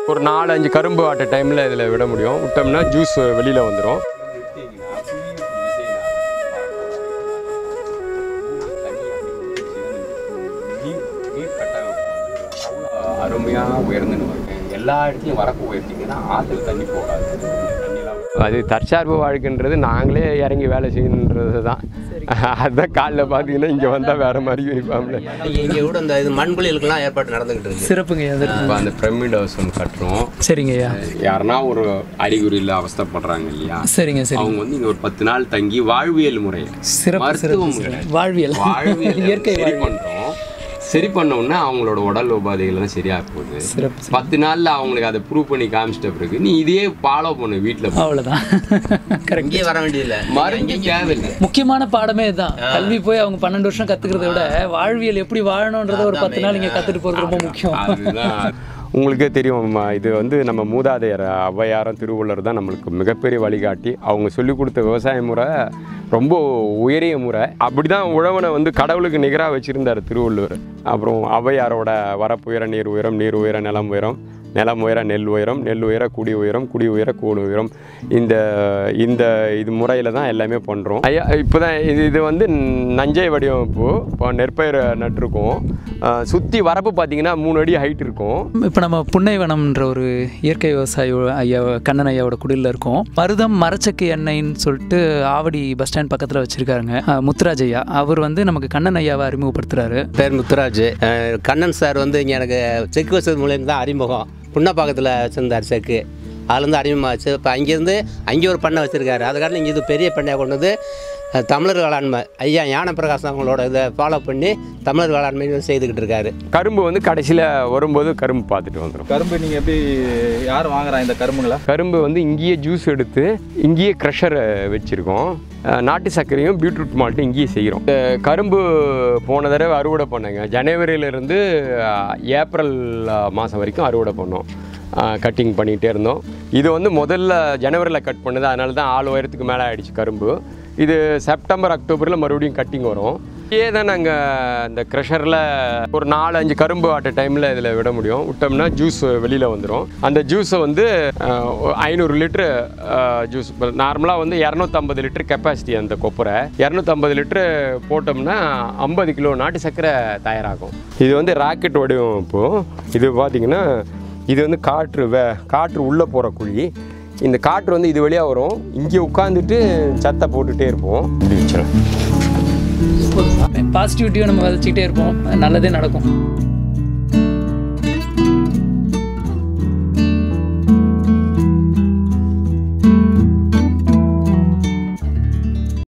ஒரு நாலு அஞ்சு கரும்பு ஆட்ட டைமில் இதில் விட முடியும் விட்டோம்னா ஜூஸ் வெளியில் வந்துடும் அருமையாக உயர்ந்துன்னு வருங்க எல்லா இடத்துலையும் வரப்பு உயர்த்திங்கன்னா ஆற்றுல தண்ணி போகாது தண்ணிலாம் அது தற்சார்பு வாழ்க்கைன்றது நாங்களே இறங்கி வேலை செய்யணுன்றது தான் அதுதான் காலைல பார்த்தீங்கன்னா இங்கே வந்தால் வேறு மாதிரி யூனிஃபார்மில் இங்கே கூட இந்த இது மண்புலிகளுக்கெல்லாம் ஏற்பாடு நடந்துகிட்டு இருக்கு சிறப்புங்க அது இப்போ அந்த பிரமிட் ஹவுஸ் ஒன்று கட்டுறோம் சரிங்க ஐயா யாருன்னா ஒரு அறிகுறியில் அவஸ்தைப்படுறாங்க இல்லையா சரிங்க சரி அவங்க வந்து இங்கே ஒரு பத்து நாள் தங்கி வாழ்வியல் முறை சிறப்பு மருத்துவ சிறப்பு முறை வாழ்வியல் வாழ்வியல் இயற்கை சரி பண்ணுறோம் சரி பண்ண உடனே அவங்களோட உடல் உபாதைகள்லாம் சரியாக போகுது சிறப்பு பத்து நாள்ல அவங்களுக்கு அதை ப்ரூவ் பண்ணி காமிச்சிட்ட பிறகு நீ இதையே ஃபாலோ பண்ணு வீட்டில் அவ்வளோதான் கரெக்ட் இங்கே வர வேண்டியதில்லை மருந்து தேவையில்லை முக்கியமான பாடமே இதுதான் கல்வி போய் அவங்க பன்னெண்டு வருஷம் கத்துக்கிறத விட வாழ்வியல் எப்படி வாழணுன்றத ஒரு பத்து நாள் இங்க கத்துட்டு போறது ரொம்ப முக்கியம் அதுதான் உங்களுக்கே தெரியும் ம, இது வந்து நம்ம மூதாதையர் ஔவையாரும் திருவள்ளுவர் தான் நம்மளுக்கு மிகப்பெரிய வழிகாட்டி அவங்க சொல்லிக் கொடுத்த விவசாய முறை ரொம்ப உயரிய முறை அப்படி தான் உழவனை வந்து கடவுளுக்கு நிகராக வச்சுருந்தார் திருவள்ளுவர் அப்புறம் ஔவையாரோட வரப்புயர நீர் உயரம் நீர் உயர நிலம் உயரம் நிலம் உயர நெல் உயரம் நெல் உயர குடி உயரம் குடி உயர கூடு உயரம் இந்த இந்த இது முறையில் தான் எல்லாமே பண்ணுறோம் ஐயா இப்போ தான் இது இது வந்து நஞ்சை வடிவமைப்பு இப்போ நெற்பயிர் நட்டிருக்கோம் சுற்றி வரப்பு பார்த்தீங்கன்னா மூணு அடி ஹைட் இருக்கும் இப்போ நம்ம புன்னைவனம்ன்ற ஒரு இயற்கை விவசாயி ஐயா கண்ணன் ஐயாவோட குடிலில் இருக்கோம் மருதம் மரச்சக்கு எண்ணெய்ன்னு சொல்லிட்டு ஆவடி பஸ் ஸ்டாண்ட் பக்கத்தில் வச்சுருக்காருங்க முத்துராஜ் ஐயா அவர் வந்து நமக்கு கண்ணன் ஐயாவை அறிமுகப்படுத்துறாரு பேர் முத்துராஜ் அஹ் கண்ணன் சார் வந்து இங்கே எனக்கு செக்கு வசதி மூலியம் தான் அறிமுகம் புன்னப்பாக்கத்தில் வச்சுருந்தார் செக்கு அதுலேருந்து அறிமுகமாச்சு இப்போ அங்கேருந்து அங்கே ஒரு பண்ணை வச்சுருக்காரு அதுக்காக இங்கே இது பெரிய பண்ணையாக கொண்டு வந்து அஹ் தமிழர் வேளாண்மை ஐயா ஞான பிரகாசம் அவங்களோட இதை ஃபாலோ பண்ணி தமிழர் வேளாண்மை செய்துக்கிட்டு இருக்காரு கரும்பு வந்து கடைசியில் வரும்போது கரும்பு பார்த்துட்டு வந்துடும் கரும்பு நீங்கள் எப்படி யார் வாங்குறா இந்த கரும்புங்களை கரும்பு வந்து இங்கேயே ஜூஸ் எடுத்து இங்கேயே க்ரஷர் வச்சுருக்கோம் நாட்டு சர்க்கரையும் பீட்ரூட் மால்ட்டும் இங்கேயே செய்கிறோம் இந்த கரும்பு போன தடவை அறுவடை பண்ணேங்க ஜனவரியிலேருந்து ஏப்ரல் மாதம் வரைக்கும் அறுவடை பண்ணோம் கட்டிங் பண்ணிகிட்டே இருந்தோம் இது வந்து முதல்ல ஜனவரியில் கட் பண்ணுது அதனால தான் ஆள் உயரத்துக்கு மேலே ஆயிடுச்சு கரும்பு இது செப்டம்பர் அக்டோபரில் மறுபடியும் கட்டிங் வரும் இதே தான் நாங்கள் இந்த க்ரெஷரில் ஒரு நாலு அஞ்சு கரும்பு ஆட்ட டைமில் இதில் விட முடியும் விட்டோம்னா ஜூஸ் வெளியில் வந்துடும் அந்த ஜூஸை வந்து ஐநூறு லிட்ரு ஜூஸ் நார்மலாக வந்து இரநூத்தம்பது லிட்டர் கெப்பாசிட்டி அந்த கொப்பரை இரநூத்தம்பது லிட்ரு போட்டோம்னா ஐம்பது கிலோ நாட்டு சர்க்கரை தயாராகும் இது வந்து ராக்கெட் வடிவமைப்பு இது பார்த்திங்கன்னா இது வந்து காற்று வே காற்று உள்ளே போகிற குழி இந்த காற்று வந்து இது வழியாக வரும் இங்கே உட்காந்துட்டு சத்தை போட்டுகிட்டே இருப்போம் இப்படி வச்சிடும் பாசிட்டிவிட்டியும் நம்ம விதைச்சிக்கிட்டே இருப்போம் நல்லதே நடக்கும்